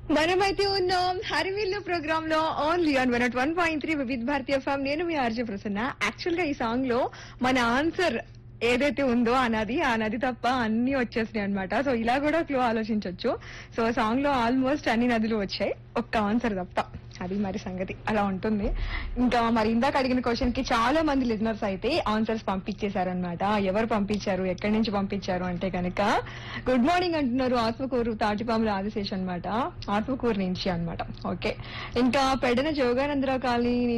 మనమైతే ఉన్నాం హరివిల్లు ప్రోగ్రామ్ లో only on one one point three Vividh Bharati FM నేను మీ ఆర్జే ప్రసన్న యాక్చువల్ గా ఈ సాంగ్ లో మన ఆన్సర్ ఏదైతే ఉందో ఆ నది ఆ నది తప్ప అన్ని వచ్చేసినాయి అనమాట సో ఇలా కూడా క్లూ ఆలోచించవచ్చు సో సాంగ్ లో ఆల్మోస్ట్ అన్ని నదులు వచ్చాయి ఒక్క ఆన్సర్ తప్ప అది మరి సంగతి అలా ఉంటుంది ఇంకా మరి ఇందాక అడిగిన క్వశ్చన్ కి చాలా మంది లిజనర్స్ అయితే ఆన్సర్స్ పంపించేశారనమాట ఎవరు పంపించారు ఎక్కడి నుంచి పంపించారు అంటే కనుక గుడ్ మార్నింగ్ అంటున్నారు ఆత్మకూరు తాటిపాముల ఆదిశేష్ అన్నమాట ఆత్మకూరు నుంచి అన్నమాట ఓకే ఇంకా పెడన జోగానందరావు కాలనీ